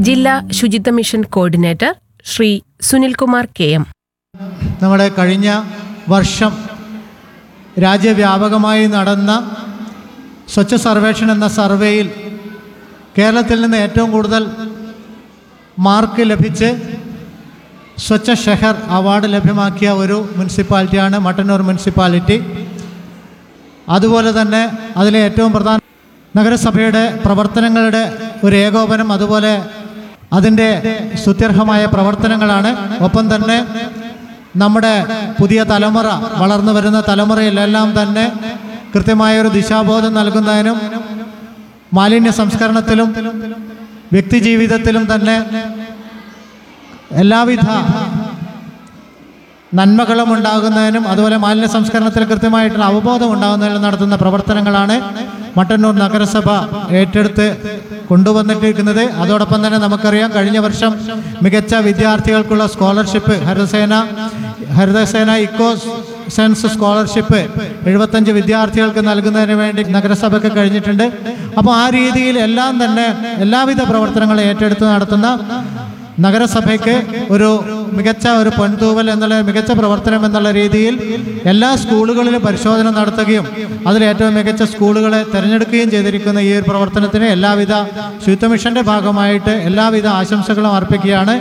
ജില്ലാ ശുചിത്വ mission coordinator Shri Sunilkumar K M നമ്മുടെ കഴിഞ്ഞ വർഷം രാജ്യവ്യാപകമായി നടന്ന സ്വച്ഛ സർവേക്ഷൺ എന്ന സർവേയിൽ കേരളത്തിൽ നിന്ന് ഏറ്റവും കൂടുതൽ മാർക്ക് ലഭിച്ച് സ്വച്ഛ ഷെഹർ അവാർഡ് ലഭ്യമാക്കിയ ഒരു മുനിസിപ്പാലിറ്റിയാണ് മട്ടന്നൂർ മുനിസിപ്പാലിറ്റി അതുപോലെ തന്നെ അതിലെ ഏറ്റവും പ്രധാന നഗരസഭയുടെ പ്രവർത്തനങ്ങളുടെ ഒരു ഏകോപനം അതുപോലെ അതിൻ്റെ സ്തുത്യർഹമായ പ്രവർത്തനങ്ങളാണ് ഒപ്പം തന്നെ നമ്മുടെ പുതിയ തലമുറ വളർന്നു വരുന്ന തലമുറയിലെല്ലാം തന്നെ കൃത്യമായ ഒരു ദിശാബോധം നൽകുന്നതിനും മാലിന്യ സംസ്കരണത്തിലും വ്യക്തിജീവിതത്തിലും തന്നെ എല്ലാവിധ നന്മകളും ഉണ്ടാകുന്നതിനും അതുപോലെ മാലിന്യ സംസ്കരണത്തിൽ കൃത്യമായിട്ടുള്ള അവബോധം ഉണ്ടാകുന്നതിനും നടത്തുന്ന പ്രവർത്തനങ്ങളാണ് മട്ടന്നൂർ നഗരസഭ ഏറ്റെടുത്ത് കൊണ്ടുവന്നിട്ടിരിക്കുന്നത് അതോടൊപ്പം തന്നെ നമുക്കറിയാം കഴിഞ്ഞ വർഷം മികച്ച വിദ്യാർത്ഥികൾക്കുള്ള scholarship Harithasena Harithasena eco sense scholarship എഴുപത്തഞ്ച് വിദ്യാർത്ഥികൾക്ക് നൽകുന്നതിന് വേണ്ടി നഗരസഭയ്ക്ക് കഴിഞ്ഞിട്ടുണ്ട് അപ്പോൾ ആ രീതിയിൽ എല്ലാം തന്നെ എല്ലാവിധ പ്രവർത്തനങ്ങളും ഏറ്റെടുത്ത് നടത്തുന്ന നഗരസഭയ്ക്ക് ഒരു മികച്ച ഒരു പൊൻതൂവൽ എന്നുള്ള മികച്ച പ്രവർത്തനം എന്നുള്ള രീതിയിൽ എല്ലാ സ്കൂളുകളിലും പരിശോധന നടത്തുകയും അതിൽ ഏറ്റവും മികച്ച സ്കൂളുകളെ തിരഞ്ഞെടുക്കുകയും ചെയ്തിരിക്കുന്ന ഈ ഒരു പ്രവർത്തനത്തിന് എല്ലാവിധ ശുചിത്വ മിഷന്റെ ഭാഗമായിട്ട് എല്ലാവിധ ആശംസകളും അർപ്പിക്കുകയാണ്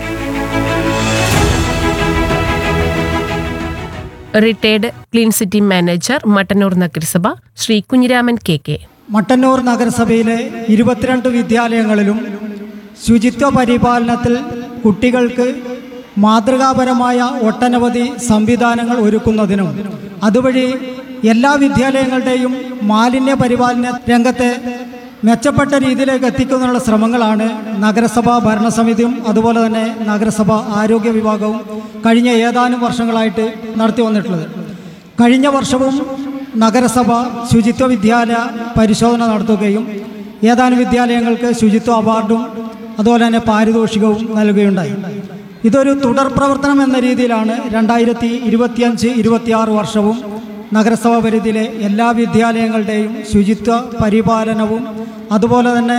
retired clean city manager Mattannur നഗരസഭ ശ്രീ കുഞ്ഞിരാമൻ കെ കെ മട്ടന്നൂർ നഗരസഭയിലെ ഇരുപത്തിരണ്ട് വിദ്യാലയങ്ങളിലും ശുചിത്വ പരിപാലനത്തിൽ കുട്ടികൾക്ക് മാതൃകാപരമായ ഒട്ടനവധി സംവിധാനങ്ങൾ ഒരുക്കുന്നതിനും അതുവഴി എല്ലാ വിദ്യാലയങ്ങളുടെയും മാലിന്യ പരിപാലന രംഗത്തെ മെച്ചപ്പെട്ട രീതിയിലേക്ക് എത്തിക്കുന്നതിനുള്ള ശ്രമങ്ങളാണ് നഗരസഭാ ഭരണസമിതിയും അതുപോലെ തന്നെ നഗരസഭ ആരോഗ്യ വിഭാഗവും കഴിഞ്ഞ ഏതാനും വർഷങ്ങളായിട്ട് നടത്തി വന്നിട്ടുള്ളത് കഴിഞ്ഞ വർഷവും നഗരസഭ ശുചിത്വ വിദ്യാലയ പരിശോധന നടത്തുകയും ഏതാനും വിദ്യാലയങ്ങൾക്ക് ശുചിത്വ അവാർഡും അതുപോലെ തന്നെ പാരിതോഷികവും നൽകുകയുണ്ടായി ഇതൊരു തുടർ പ്രവർത്തനം എന്ന രീതിയിലാണ് രണ്ടായിരത്തി ഇരുപത്തിയഞ്ച് ഇരുപത്തിയാറ് വർഷവും നഗരസഭ പരിധിയിലെ എല്ലാ വിദ്യാലയങ്ങളുടെയും ശുചിത്വ പരിപാലനവും അതുപോലെ തന്നെ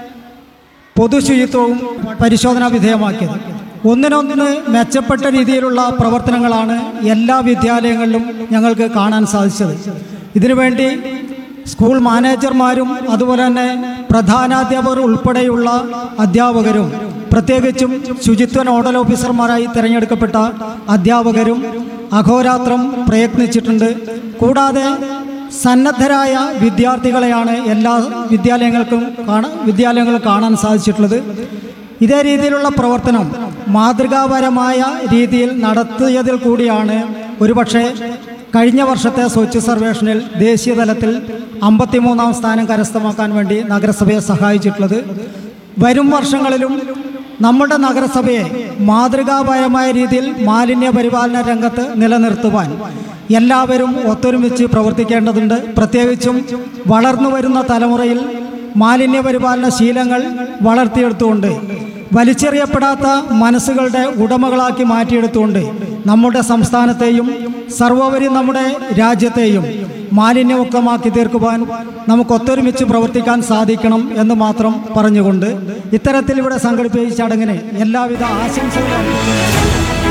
പൊതുശുചിത്വവും പരിശോധനാ വിധേയമാക്കിയത് ഒന്നിനൊന്ന് മെച്ചപ്പെട്ട രീതിയിലുള്ള പ്രവർത്തനങ്ങളാണ് എല്ലാ വിദ്യാലയങ്ങളിലും ഞങ്ങൾക്ക് കാണാൻ സാധിച്ചത് ഇതിനുവേണ്ടി സ്കൂൾ മാനേജർമാരും അതുപോലെ തന്നെ പ്രധാനാധ്യാപകർ ഉൾപ്പെടെയുള്ള അധ്യാപകരും പ്രത്യേകിച്ചും ശുചിത്വ നോഡൽ ഓഫീസർമാരായി തിരഞ്ഞെടുക്കപ്പെട്ട അധ്യാപകരും അഹോരാത്രം പ്രയത്നിച്ചിട്ടുണ്ട് കൂടാതെ സന്നദ്ധരായ വിദ്യാർത്ഥികളെയാണ് എല്ലാ വിദ്യാലയങ്ങൾക്കും കാണാൻ വിദ്യാലയങ്ങളും കാണാൻ സാധിച്ചിട്ടുള്ളത് ഇതേ രീതിയിലുള്ള പ്രവർത്തനം മാതൃകാപരമായ രീതിയിൽ നടത്തിയതിൽ കൂടിയാണ് ഒരുപക്ഷെ കഴിഞ്ഞ വർഷത്തെ സ്വച്ഛ് സർവേഷനിൽ ദേശീയ തലത്തിൽ അമ്പത്തിമൂന്നാം സ്ഥാനം കരസ്ഥമാക്കാൻ വേണ്ടി നഗരസഭയെ സഹായിച്ചിട്ടുള്ളത് വരും വർഷങ്ങളിലും നമ്മുടെ നഗരസഭയെ മാതൃകാപരമായ രീതിയിൽ മാലിന്യ പരിപാലന രംഗത്ത് നിലനിർത്തുവാൻ എല്ലാവരും ഒത്തൊരുമിച്ച് പ്രവർത്തിക്കേണ്ടതുണ്ട് പ്രത്യേകിച്ചും വളർന്നു വരുന്ന തലമുറയിൽ മാലിന്യ പരിപാലന ശീലങ്ങൾ വളർത്തിയെടുത്തുകൊണ്ട് വലിച്ചെറിയപ്പെടാത്ത മനസ്സുകളുടെ ഉടമകളാക്കി മാറ്റിയെടുത്തുകൊണ്ട് നമ്മുടെ സംസ്ഥാനത്തെയും സർവോപരി നമ്മുടെ രാജ്യത്തെയും മാലിന്യമുക്തമാക്കി തീർക്കുവാൻ നമുക്ക് ഒത്തൊരുമിച്ച് പ്രവർത്തിക്കാൻ സാധിക്കണം എന്ന് മാത്രം പറഞ്ഞുകൊണ്ട് ഇത്തരത്തിൽ ഇവിടെ സംഘടിപ്പിച്ച ചടങ്ങിന് എല്ലാവിധ ആശംസകളും അർപ്പിക്കുന്നു.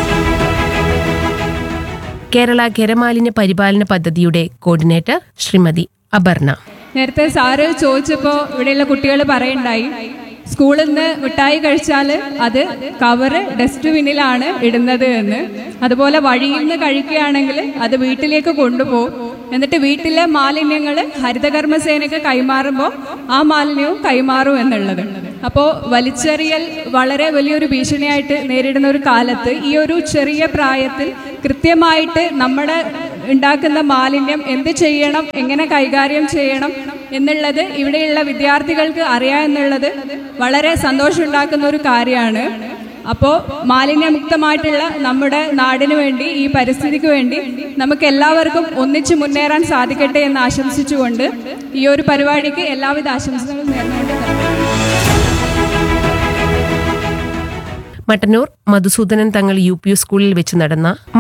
കേരള ഖരമാലിന്യ പരിപാലന പദ്ധതിയുടെ കോർഡിനേറ്റർ ശ്രീമതി അപർണ നേരത്തെ സാറ് ചോദിച്ചപ്പോൾ ഇവിടെയുള്ള കുട്ടികൾ പറയണ്ടായി സ്കൂളിൽ നിന്ന് മിഠായി കഴിച്ചാൽ അത് കവറ് ഡസ്റ്റ്ബിന്നിലാണ് ഇടുന്നത് എന്ന് അതുപോലെ വഴിയിൽ നിന്ന് കഴിക്കുകയാണെങ്കിൽ അത് വീട്ടിലേക്ക് കൊണ്ടുപോകും എന്നിട്ട് വീട്ടിലെ മാലിന്യങ്ങൾ ഹരിതകർമ്മസേനയ്ക്ക് കൈമാറുമ്പോൾ ആ മാലിന്യവും കൈമാറും എന്നുള്ളത് അപ്പോൾ വലിച്ചെറിയൽ വളരെ വലിയൊരു ഭീഷണിയായിട്ട് നേരിടുന്ന ഒരു കാലത്ത് ഈ ഒരു ചെറിയ പ്രായത്തിൽ കൃത്യമായിട്ട് നമ്മുടെ ഉണ്ടാക്കുന്ന മാലിന്യം എന്ത് ചെയ്യണം എങ്ങനെ കൈകാര്യം ചെയ്യണം എന്നുള്ളത് ഇവിടെയുള്ള വിദ്യാർത്ഥികൾക്ക് അറിയാം എന്നുള്ളത് വളരെ സന്തോഷമുണ്ടാക്കുന്ന ഒരു കാര്യമാണ് അപ്പോൾ മാലിന്യമുക്തമായിട്ടുള്ള നമ്മുടെ നാടിന് വേണ്ടി ഈ പരിസ്ഥിതിക്ക് വേണ്ടി നമുക്ക് എല്ലാവർക്കും ഒന്നിച്ചു മുന്നേറാൻ സാധിക്കട്ടെ എന്ന് ആശംസിച്ചുകൊണ്ട് ഈ ഒരു പരിപാടിക്ക് എല്ലാവിധ ആശംസകളും നേർന്നുകൊണ്ട് നിർത്തുന്നു. മട്ടന്നൂർ മധുസൂദനൻ തങ്ങൾ യു പി സ്കൂളിൽ വെച്ച് നടന്ന